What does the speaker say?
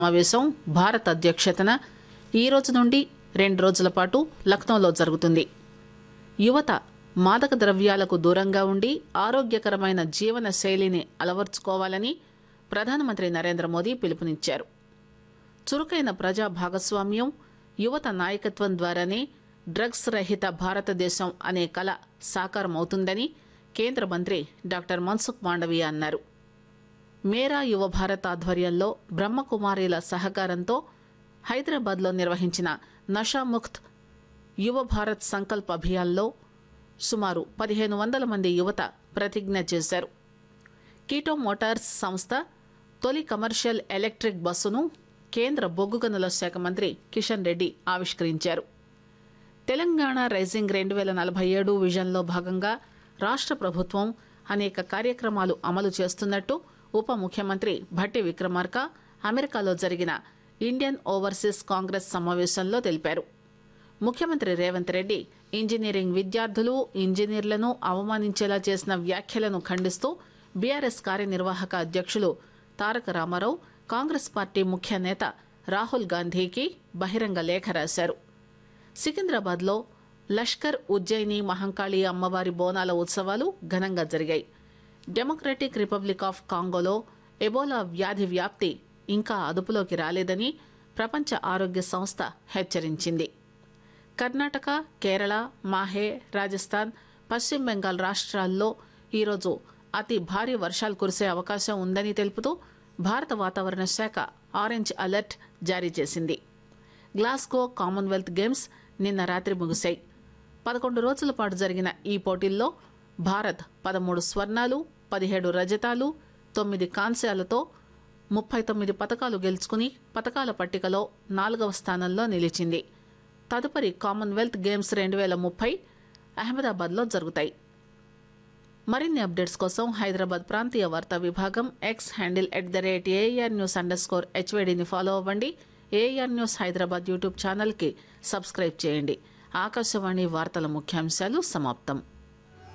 సమావేశం భారత్ అధ్యక్షతన ఈ రోజు నుండి రెండు రోజుల పాటు లక్నోలో జరుగుతుంది యువత మాదక ద్రవ్యాలకు దూరంగా ఉండి ఆరోగ్యకరమైన జీవన శైలిని అలవర్చుకోవాలని ప్రధానమంత్రి నరేంద్ర మోదీ పిలుపునిచ్చారు చురుకైన ప్రజా భాగస్వామ్యం యువత నాయకత్వం ద్వారానే డ్రగ్స్ రహిత భారతదేశం అనే కల సాకారమవుతుందని కేంద్ర మంత్రి డాక్టర్ మన్సుఖ్ మాండవీయ అన్నారు మేరా యువ భారత్ ఆధ్వర్యంలో బ్రహ్మకుమారీల సహకారంతో హైదరాబాద్లో నిర్వహించిన నషాముక్త్ యువ భారత్ సంకల్ప్ అభియాన్లో సుమారు పదిహేను వందల మంది యువత ప్రతిజ్ఞ చేశారు కీటో మోటార్స్ సంస్థ తొలి కమర్షియల్ ఎలక్ట్రిక్ బస్సును కేంద్ర బొగ్గు గనుల శాఖ మంత్రి కిషన్ రెడ్డి ఆవిష్కరించారు తెలంగాణ రైజింగ్ రెండు వేల నలభై ఏడు విజన్లో భాగంగా రాష్ట్ర ప్రభుత్వం అనేక కార్యక్రమాలు అమలు చేస్తున్నట్టు ఉప ముఖ్యమంత్రి భట్టి విక్రమార్క అమెరికాలో జరిగిన ఇండియన్ ఓవర్సీస్ కాంగ్రెస్ సమావేశంలో తెలిపారు ముఖ్యమంత్రి రేవంత్ రెడ్డి ఇంజనీరింగ్ విద్యార్థులు ఇంజనీర్లను అవమానించేలా చేసిన వ్యాఖ్యలను ఖండిస్తూ బీఆర్ఎస్ కార్యనిర్వాహక అధ్యక్షులు తారక రామారావు కాంగ్రెస్ పార్టీ ముఖ్య నేత రాహుల్ గాంధీకి బహిరంగ లేఖ రాశారు సికింద్రాబాద్లో లష్కర్ ఉజ్జయిని మహంకాళి అమ్మవారి బోనాల ఉత్సవాలు ఘనంగా జరిగాయి డెమోక్రటిక్ రిపబ్లిక్ ఆఫ్ కాంగోలో ఎబోలా వ్యాధి వ్యాప్తి ఇంకా అదుపులోకి రాలేదని ప్రపంచ ఆరోగ్య సంస్థ హెచ్చరించింది కర్ణాటక కేరళ మాహే రాజస్థాన్ పశ్చిమ బెంగాల్ రాష్ట్రాల్లో ఈరోజు అతి భారీ వర్షాలు కురిసే అవకాశం ఉందని తెలుపుతూ భారత వాతావరణ శాఖ ఆరెంజ్ అలర్ట్ జారీ చేసింది గ్లాస్గో కామన్వెల్త్ గేమ్స్ నిన్న రాత్రి ముగిశాయి పదకొండు రోజుల పాటు జరిగిన ఈ పోటీల్లో భారత్ పదమూడు స్వర్ణాలు పదిహేడు రజతాలు తొమ్మిది కాంస్యాలతో ముప్పై తొమ్మిది పతకాలు గెలుచుకుని పతకాల పట్టికలో నాలుగవ స్థానంలో నిలిచింది తదుపరి కామన్వెల్త్ గేమ్స్ రెండు వేల ముప్పై అహ్మదాబాద్లో జరుగుతాయి మరిన్ని అప్డేట్స్ కోసం హైదరాబాద్ ప్రాంతీయ వార్తా విభాగం X handle at the rate AR news underscore స్కోర్ హెచ్వేడిని ఫాలో అవ్వండి ఏఆర్ న్యూస్ హైదరాబాద్ యూట్యూబ్ ఛానల్కి సబ్స్క్రైబ్ చేయండి ఆకాశవాణి వార్తల ముఖ్యాంశాలు సమాప్తం